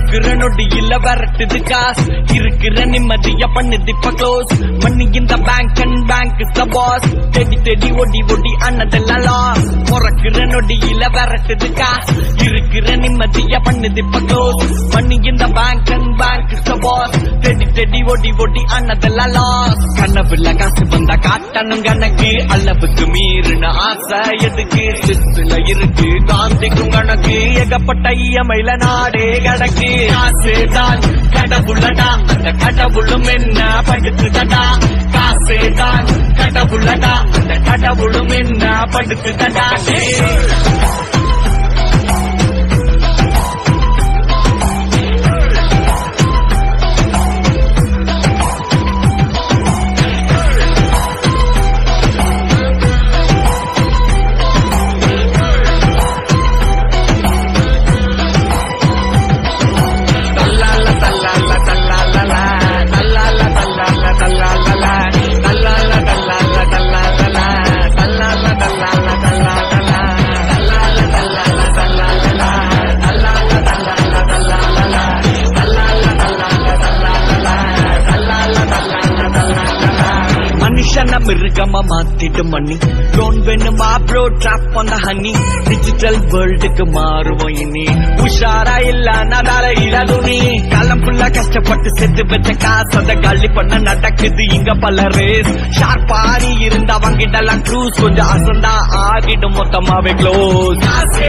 பொறக்குற நொடியில விரட்டுது காசு இருக்கிற நிம்மதிய பண்ணுது இப்ப க்ளோஸ் மணி இந்த bank and bank is the boss தேடி தேடி ஒடி ஒடி அண்ணதெல்லாம் லாஸ் பொறக்குற நொடியில விரட்டுது காசு இருக்கிற நிம்மதிய பண்ணுது இப்ப க்ளோஸ் மணி இந்த bank and bank is the boss தேடி தேடி ஒடி ஒடி அண்ணதெல்லாம் லாஸ் கனவுல காசு வந்தா காட்டணும் கணக்கு அளவுக்கு மீறின ஆசை எதுக்கு சித்துல இருக்கு காந்திக்கும் கணக்கு ஏகப்பட்ட இயமையில நாடே கடக்கு காசு தான் கடவுளடா அந்த கடவுளும் என்ன படுத்துதடா காசு தான் கடவுளடா அந்த கடவுளும் என்ன படுத்துதடா டேய். தல்லால தல்லால தல்லாலல தல்லால தல்லால தல்லாலல தல்லால தல்லால தல்லாலல தல்லால தல்லால தல்லாலல தல்லால தல்லால தல்லாலல தல்லால தல்லால தல்லாலல தல்லால தல்லால தல்லாலல தல்லால தல்லால தல்லாலல மனுஷன மிருகமா மாத்திடும் மணி ட்ரோன் வேணுமா ப்ரோ ட்ராப் பண்ண ஹனி டிஜிட்டல் வேர்ல்டுக்கு மாறுவோம் இனி உஷாரா இல்ல நடால இழதுனி காலம் ஃபுல்லா கஷ்டப்பட்டு செத்து வச்ச காசத காலி பண்ண நடக்குது இங்க பல ரேஸ் ஷார்ப்பாரி இருந்தா வாங்கிடலாம் க்ரூஸ் கொஞ்சம் அசந்தா ஆகிடும் மொத்தமாவே க்ளோஸ் காசே